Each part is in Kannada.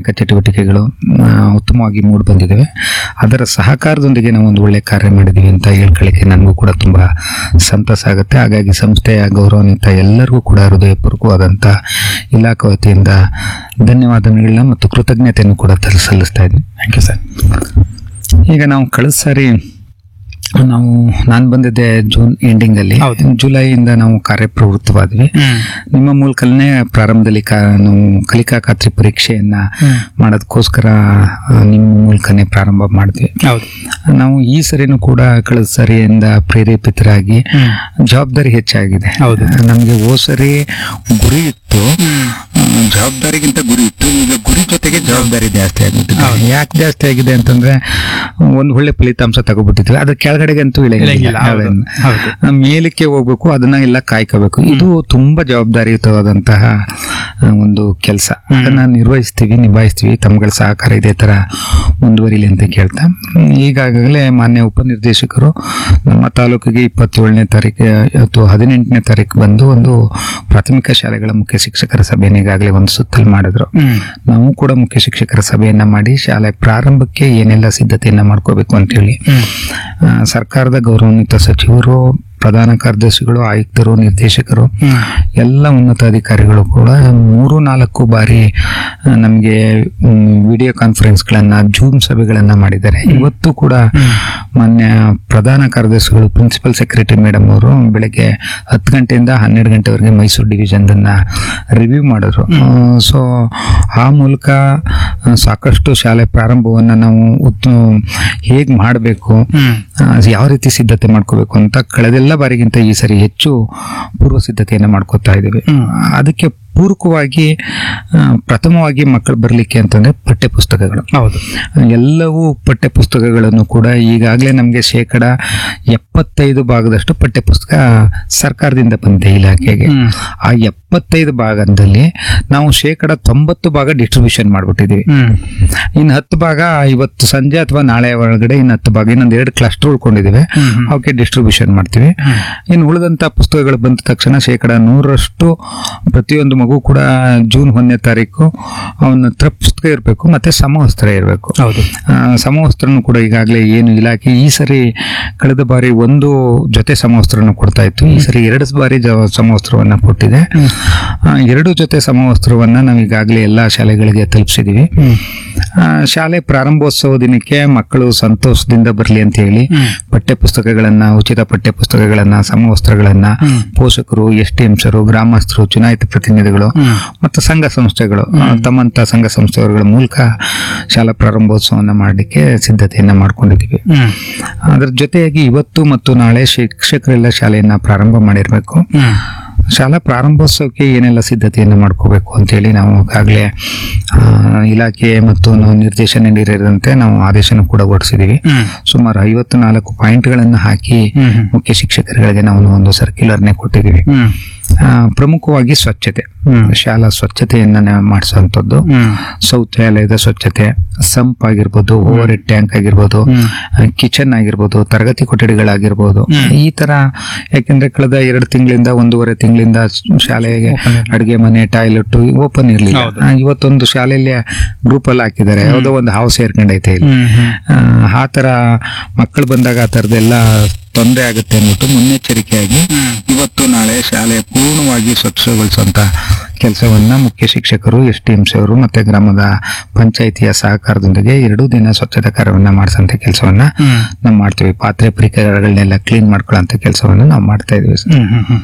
ಶೈಕ್ಷಣಿಕ ಚಟುವಟಿಕೆಗಳು ಆ, ಉತ್ತಮವಾಗಿ ಮೂಡಿ ಬಂದಿದ್ದಾವೆ ಅದರ ಸಹಕಾರದೊಂದಿಗೆ ನಾವು ಒಂದು ಒಳ್ಳೆ ಕಾರ್ಯ ಮಾಡಿದ್ದೀವಿ ಅಂತ ಹೇಳ್ಕೊಳ್ಳಿಕ್ಕೆ ನನಗೂ ಕೂಡ ತುಂಬಾ ಸಂತಸ ಆಗುತ್ತೆ ಹಾಗಾಗಿ ಸಂಸ್ಥೆಯ ಗೌರವಾನ್ವಿತ ಎಲ್ಲರಿಗೂ ಕೂಡ ಹೃದಯಪೂರ್ವಕವಾದಂಥ ಇಲಾಖೆ ವತಿಯಿಂದ ಧನ್ಯವಾದಗಳನ್ನ ಮತ್ತು ಕೃತಜ್ಞತೆಯನ್ನು ಕೂಡ ತರ- ಸಲ್ಲಿಸ್ತಾ ಇದ್ದೀನಿ ಥ್ಯಾಂಕ್ ಯು ಸರ್ ಈಗ ನಾವು ಕಳೆದ ಸಾರಿ ನಾವು ನಾನು ಬಂದಿದ್ದೆ ಜೂನ್ ಎಂಡಿಂಗ್ ಅಲ್ಲಿ ಹೌದು. ಜುಲೈಯಿಂದ ನಾವು ಕಾರ್ಯಪ್ರವೃತ್ತವಾದ್ವಿ ನಿಮ್ಮ ಮೂಲಕನೇ ಪ್ರಾರಂಭದಲ್ಲಿ ಕಾ ನಾವು ಕಲಿಕಾ ಖಾತ್ರಿ ಪರೀಕ್ಷೆಯನ್ನ ಹ್ಮ್. ಮಾಡೋದಕ್ಕೋಸ್ಕರ ಆ, ನಿಮ್ಮ ಮೂಲಕನೇ ಪ್ರಾರಂಭ ಮಾಡಿದ್ವಿ ಹೌದು ನಾವು ಈ ಸರಿನೂ ಕೂಡ ಕಳೆದ ಸರಿಯಿಂದ ಪ್ರೇರೇಪಿತರಾಗಿ ಜವಾಬ್ದಾರಿ ಹೆಚ್ಚಾಗಿದೆ ಹೌದು. ನಮಗೆ ಓ ಸರಿ ಗುರಿ ಇತ್ತು ಆ, ಜವಾಬ್ದಾರಿಗಿಂತ ಗುರಿ ಇತ್ತು ಈಗ ಗುರಿ ಜೊತೆಗೆ ಜವಾಬ್ದಾರಿ ಜಾಸ್ತಿ ಆಗ್ಬಿಟ್ಟಿದೆ ಯಾಕೆ ಜಾಸ್ತಿ ಆಗಿದೆ ಅಂತಂದ್ರೆ ಒಂದು ಒಳ್ಳೆ ಫಲಿತಾಂಶ ತಗೋಬಿಟ್ಟಿದ್ವಿ ಅದ್ರ ಕೆಳಗಡೆಗೆ ಅಂತೂ ಇಳಂಗಿಲ್ಲ, ಇಳಂಗಿಲ್ಲ ಹೌದು. ಹೌದು. ಆ, ಮೇಲಕ್ಕೆ ಹೋಗ್ಬೇಕು ಅದನ್ನ ಎಲ್ಲ ಕಾಯ್ಕೋಬೇಕು ಇದು ತುಂಬಾ ಜವಾಬ್ದಾರಿಯುತವಾದಂತಹ ಆ, ಒಂದು ಕೆಲಸ ಅದನ್ನ ನಿರ್ವಹಿಸ್ತೀವಿ ನಿಭಾಯಿಸ್ತೀವಿ ತಮ್ಗಳ ಸಹಕಾರ ಇದೇ ತರ ಮುಂದುವರಿಲಿ ಅಂತ ಕೇಳ್ತಾ ಹ್ಮ್, ಈಗಾಗಲೇ ಮಾನ್ಯ ಉಪನಿರ್ದೇಶಕರು ನಮ್ಮ ತಾಲೂಕಿಗೆ ಇಪ್ಪತ್ತೇಳನೇ ತಾರೀಕು ಇವತ್ತು ಹದಿನೆಂಟನೇ ತಾರೀಕು ಬಂದು ಒಂದು ಪ್ರಾಥಮಿಕ ಶಾಲೆಗಳ ಮುಖ್ಯ ಶಿಕ್ಷಕರ ಸಭೆಯನ್ನು ಈಗಾಗಲೇ ಒಂದು ಸುತ್ತಲ್ ಮಾಡಿದ್ರು ನಾವು ಕೂಡ ಮುಖ್ಯ ಶಿಕ್ಷಕರ ಸಭೆಯನ್ನ ಮಾಡಿ ಶಾಲೆ ಪ್ರಾರಂಭಕ್ಕೆ ಏನೆಲ್ಲ ಸಿದ್ಧತೆಯನ್ನ ಮಾಡ್ಕೋಬೇಕು ಅಂತೇಳಿ ಆ, ಸರ್ಕಾರದ ಗೌರವಾನ್ವಿತ ಸಚಿವರು ಪ್ರಧಾನ ಕಾರ್ಯದರ್ಶಿಗಳು ಆಯುಕ್ತರು ನಿರ್ದೇಶಕರು ಎಲ್ಲ ಉನ್ನತ ಅಧಿಕಾರಿಗಳು ಕೂಡ ಮೂರು ನಾಲ್ಕು ಬಾರಿ ನಮಗೆ ವಿಡಿಯೋ ಕಾನ್ಫರೆನ್ಸ್ಗಳನ್ನ ಜೂಮ್ ಸಭೆಗಳನ್ನ ಮಾಡಿದ್ದಾರೆ ಇವತ್ತು ಕೂಡ ಮಾನ್ಯ ಪ್ರಧಾನ ಕಾರ್ಯದರ್ಶಿಗಳು ಪ್ರಿನ್ಸಿಪಲ್ ಸೆಕ್ರೆಟರಿ ಮೇಡಮ್ ಅವರು ಬೆಳಗ್ಗೆ ಹತ್ತು ಗಂಟೆಯಿಂದ ಹನ್ನೆರಡು ಗಂಟೆವರೆಗೆ ಮೈಸೂರು ಡಿವಿಷನ್ ರಿವ್ಯೂ ಮಾಡಿದ್ರು ಸೊ ಆ ಮೂಲಕ ಆ, ಸಾಕಷ್ಟು ಶಾಲೆ ಪ್ರಾರಂಭವನ್ನ ನಾವು ಉತ್ ಹೇಗೆ ಮಾಡಬೇಕು ಯಾವ ರೀತಿ ಸಿದ್ಧತೆ ಮಾಡ್ಕೋಬೇಕು ಅಂತ ಕಳೆದೆಲ್ಲ ಬಾರಿಗಿಂತ ಈ ಸರಿ ಹೆಚ್ಚು ಪೂರ್ವ ಸಿದ್ಧತೆಯನ್ನು ಮಾಡ್ಕೋತಾ ಇದ್ದೀವಿ ಅದಕ್ಕೆ ಪೂರಕವಾಗಿ ಆ, ಪ್ರಥಮವಾಗಿ ಮಕ್ಕಳು ಬರಲಿಕ್ಕೆ ಅಂತಂದ್ರೆ ಪಠ್ಯ ಪುಸ್ತಕಗಳು ಹೌದು ಎಲ್ಲವೂ ಪಠ್ಯ ಪುಸ್ತಕಗಳನ್ನು ಕೂಡ ಈಗಾಗಲೇ ನಮಗೆ ಶೇಕಡ ಎಪ್ಪತ್ತೈದು ಭಾಗದಷ್ಟು ಪಠ್ಯ ಪುಸ್ತಕ ಸರ್ಕಾರದಿಂದ ಬಂದಿದೆ ಇಲಾಖೆಗೆ ಹ್ಮ್. ಆ ಎಪ್ಪತ್ತೈದು ಭಾಗದಲ್ಲಿ ನಾವು ಶೇಕಡ ತೊಂಬತ್ತು ಭಾಗ ಡಿಸ್ಟ್ರಿಬ್ಯೂಷನ್ ಮಾಡ್ಬಿಟ್ಟಿದೀವಿ ಹ್ಮ್ ಇನ್ನು ಹತ್ತು ಭಾಗ ಇವತ್ತು ಸಂಜೆ ಅಥವಾ ನಾಳೆ ಒಳಗಡೆ ಇನ್ನು ಹತ್ತು ಭಾಗ ಇನ್ನೊಂದು ಎರಡು ಕ್ಲಸ್ಟರ್ ಉಳ್ಕೊಂಡಿದ್ದೀವಿ ಹ್ಮ್, ಹ್ಮ್. ಅವಕ್ಕೆ ಡಿಸ್ಟ್ರಿಬ್ಯೂಷನ್ ಮಾಡ್ತೀವಿ ಇನ್ನು ಉಳಿದಂತ ಪುಸ್ತಕಗಳು ಬಂದ ತಕ್ಷಣ ಶೇಕಡ ನೂರರಷ್ಟು ಪ್ರತಿಯೊಂದು ಮಗು ಕೂಡ ಜೂನ್ ಒಂದನೇ ತಾರೀಕು ಅವನ ಹತ್ರ ಪುಸ್ತಕ ಇರಬೇಕು ಮತ್ತೆ ಸಮವಸ್ತ್ರ ಇರಬೇಕು ಹೌದು ಸಮವಸ್ತ್ರನು ಕೂಡ ಈಗಾಗಲೇ ಏನು ಇಲಾಖೆ ಈ ಸರಿ ಕಳೆದ ಬಾರಿ ಒಂದು ಜೊತೆ ಸಮವಸ್ತ್ರನ ಕೊಡ್ತಾ ಇತ್ತು ಈ ಸರಿ ಎರಡು ಬಾರಿ ಜ- ಸಮವಸ್ತ್ರವನ್ನ ಕೊಟ್ಟಿದೆ ಆ, ಎರಡು ಜೊತೆ ಸಮವಸ್ತ್ರವನ್ನ ನಾವು ಈಗಾಗಲೇ ಎಲ್ಲಾ ಶಾಲೆಗಳಿಗೆ ತಲುಪಿಸಿದೀವಿ ಆ, ಶಾಲೆ ಪ್ರಾರಂಭೋತ್ಸವ ದಿನಕ್ಕೆ ಮಕ್ಕಳು ಸಂತೋಷದಿಂದ ಬರಲಿ ಅಂತ ಹೇಳಿ ಪಠ್ಯ ಪುಸ್ತಕಗಳನ್ನ ಉಚಿತ ಪಠ್ಯ ಪುಸ್ತಕಗಳನ್ನ ಸಮವಸ್ತ್ರಗಳನ್ನ ಪೋಷಕರು ಎಸ್ ಟಿ ಎಂಸರು ಗ್ರಾಮಸ್ಥರು ಚುನಾಯಿತ ಪ್ರತಿನಿಧಿಗಳು ಮತ್ತು ಸಂಘ ಸಂಸ್ಥೆಗಳು ಆ, ತಮ್ಮಂತ ಸಂಘ ಸಂಸ್ಥೆಗಳ ಮೂಲಕ ಶಾಲಾ ಪ್ರಾರಂಭೋತ್ಸವನ ಮಾಡಲಿಕ್ಕೆ ಸಿದ್ಧತೆಯನ್ನ ಮಾಡ್ಕೊಂಡಿದ್ದೀವಿ ಹ್ಮ್ ಅದರ ಜೊತೆಯಾಗಿ ಇವತ್ತು ಮತ್ತು ನಾಳೆ ಶಿಕ್ಷಕರೆಲ್ಲ ಶಾಲೆಯನ್ನ ಪ್ರಾರಂಭ ಮಾಡಿರಬೇಕು ಹ್ಮ್ ಶಾಲಾ ಪ್ರಾರಂಭೋತ್ಸವಕ್ಕೆ ಏನೆಲ್ಲ ಸಿದ್ಧತೆಯನ್ನು ಮಾಡ್ಕೋಬೇಕು ಅಂತೇಳಿ ನಾವು ಈಗಾಗಲೇ ಆ, ಇಲಾಖೆ ಮತ್ತು ನಾವು ನಿರ್ದೇಶನ ನೀಡಿದಂತೆ ನಾವು ಆದೇಶನ ಕೂಡ ಹೊರಡಿಸಿದೀವಿ ಹ್ಮ್ ಸುಮಾರು ಐವತ್ತು ನಾಲ್ಕು ಪಾಯಿಂಟ್ಗಳನ್ನು ಹಾಕಿ ಹ್ಮ್ ಹ್ಮ್. ಮುಖ್ಯ ಶಿಕ್ಷಕರುಗಳಿಗೆ ನಾವು ಒಂದು ಸರ್ಕ್ಯುಲರ್ನೇ ಕೊಟ್ಟಿದ್ದೀವಿ ಹ್ಮ್ ಆ, ಪ್ರಮುಖವಾಗಿ ಸ್ವಚ್ಛತೆ ಹ್ಮ್. ಶಾಲಾ ಸ್ವಚ್ಛತೆಯನ್ನ ನಾವು ಮಾಡಿಸುವಂಥದ್ದು ಹ್ಮ್ ಶೌಚಾಲಯದ ಸ್ವಚ್ಛತೆ ಸಂಪ್ ಆಗಿರ್ಬೋದು ಓವರ್ ಹೆಡ್ ಟ್ಯಾಂಕ್ ಆಗಿರ್ಬೋದು ಕಿಚನ್ ಆಗಿರ್ಬೋದು ತರಗತಿ ಕೊಠಡಿಗಳಾಗಿರ್ಬೋದು ಈ ತರ ಯಾಕೆಂದ್ರೆ ಕಳೆದ ಎರಡು ತಿಂಗಳಿಂದ ಒಂದೂವರೆ ತಿಂಗಳಿಂದ ಶಾಲೆಗೆ ಅಡುಗೆ ಮನೆ ಟಾಯ್ಲೆಟ್ ಓಪನ್ ಇರ್ಲಿಲ್ಲ ಹೌದು. ಆ, ಇವತ್ತೊಂದು ಶಾಲೆಯಲ್ಲಿ ಗ್ರೂಪ್ ಅಲ್ಲಿ ಹಾಕಿದ್ದಾರೆ ಯಾವುದೋ ಒಂದು ಹಾವು ಸೇರ್ಕೊಂಡೈತೆ ಇಲ್ಲಿ ಹ್ಮ್ ಹ್ಮ್ ಆ, ಆ ತರ ಮಕ್ಕಳು ಬಂದಾಗ ಆ ತರದೆಲ್ಲ ತೊಂದರೆ ಆಗುತ್ತೆ ಅಂದ್ಬಿಟ್ಟು ಮುನ್ನೆಚ್ಚರಿಕೆಯಾಗಿ ಇವತ್ತು ನಾಳೆ ಶಾಲೆ ಪೂರ್ಣವಾಗಿ ಸ್ವಚ್ಛಗೊಳಿಸುವಂತ ಕೆಲಸವನ್ನ ಮುಖ್ಯ ಶಿಕ್ಷಕರು ಎಸ್ ಟಿ ಅವರು ಮತ್ತೆ ಗ್ರಾಮದ ಪಂಚಾಯಿತಿಯ ಸಹಕಾರದೊಂದಿಗೆ ಎರಡೂ ದಿನ ಸ್ವಚ್ಛತಾ ಕಾರ್ಯವನ್ನ ಮಾಡಿಸಂತ ಕೆಲಸವನ್ನ ಹ್ಮ್. ನಾವು ಮಾಡ್ತೀವಿ ಪಾತ್ರೆ ಪರಿಕರಗಳನ್ನೆಲ್ಲ ಕ್ಲೀನ್ ಮಾಡ್ಕೊಳ್ಳೋಂಥ ಕೆಲಸವನ್ನ ನಾವು ಮಾಡ್ತಾ ಇದೀವಿ ಸರ್. ಹ್ಮ್ ಹ್ಮ್ ಹ್ಮ್.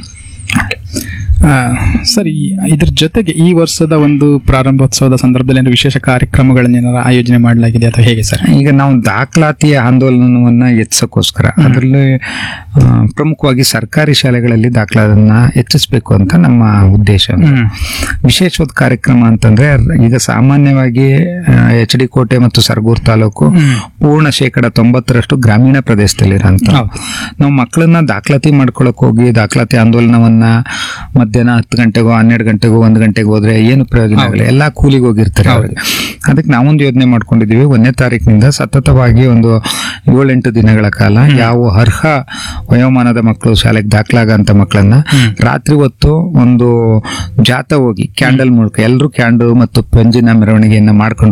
ಆ, ಸರಿ ಇದ್ರ ಜೊತೆಗೆ ಈ ವರ್ಷದ ಒಂದು ಪ್ರಾರಂಭೋತ್ಸವದ ಸಂದರ್ಭದಲ್ಲಿ ಏನಾದ್ರು ವಿಶೇಷ ಕಾರ್ಯಕ್ರಮಗಳನ್ನೇನಾರ ಆಯೋಜನೆ ಮಾಡಲಾಗಿದೆ ಅಥವಾ ಹೇಗೆ ಸರ್ ಈಗ ನಾವು ದಾಖಲಾತಿಯ ಆಂದೋಲನವನ್ನ ಹೆಚ್ಚಿಸೋಕ್ಕೋಸ್ಕರ ಅದರಲ್ಲಿ ಆ, ಪ್ರಮುಖವಾಗಿ ಸರ್ಕಾರಿ ಶಾಲೆಗಳಲ್ಲಿ ದಾಖಲಾತಿಯನ್ನ ಹೆಚ್ಚಿಸಬೇಕು ಅಂತ ನಮ್ಮ ಉದ್ದೇಶ ಹ್ಮ್ ವಿಶೇಷವಾದ ಕಾರ್ಯಕ್ರಮ ಅಂತಂದ್ರೆ ಈಗ ಸಾಮಾನ್ಯವಾಗಿ ಎಚ್ ಡಿ ಕೋಟೆ ಮತ್ತು ಸರಗೂರು ತಾಲೂಕು ಪೂರ್ಣ ಶೇಕಡ ತೊಂಬತ್ತರಷ್ಟು ಗ್ರಾಮೀಣ ಪ್ರದೇಶದಲ್ಲಿರೋಂಥ ಹೌದು. ನಾವು ಮಕ್ಕಳನ್ನ ದಾಖಲಾತಿ ಮಾಡ್ಕೊಳಕ್ ಹೋಗಿ ದಾಖಲಾತಿ ಆಂದೋಲನವನ್ನ ಮಧ್ಯಾಹ್ನ ಹತ್ತು ಗಂಟೆಗೋ ಹನ್ನೆರಡು ಗಂಟೆಗೋ ಒಂದು ಗಂಟೆಗೆ ಹೋದ್ರೆ ಏನು ಪ್ರಯೋಜನ ಆಗಲ್ಲ ಎಲ್ಲಾ ಕೂಲಿಗೆ ಹೋಗಿರ್ತಾರೆ ಅವ್ರಿಗೆ ಅದಕ್ಕೆ ನಾವೊಂದು ಯೋಜನೆ ಮಾಡ್ಕೊಂಡಿದೀವಿ ಒಂದನೇ ತಾರೀಕಿನಿಂದ ಸತತವಾಗಿ ಒಂದು ಏಳೆಂಟು ದಿನಗಳ ಕಾಲ ಯಾವ ಅರ್ಹ ವಯೋಮಾನದ ಮಕ್ಕಳು ಶಾಲೆಗೆ ದಾಖಲಾಗಂತ ಮಕ್ಕಳನ್ನ ರಾತ್ರಿ ಹೊತ್ತು ಒಂದು ಜಾತ ಹೋಗಿ ಕ್ಯಾಂಡಲ್ ಮೂಲಕ ಎಲ್ಲರೂ ಕ್ಯಾಂಡಲ್ ಮತ್ತು ಪಂಜಿನ ಮೆರವಣಿಗೆಯನ್ನ ಮಾಡ್ಕೊಂಡು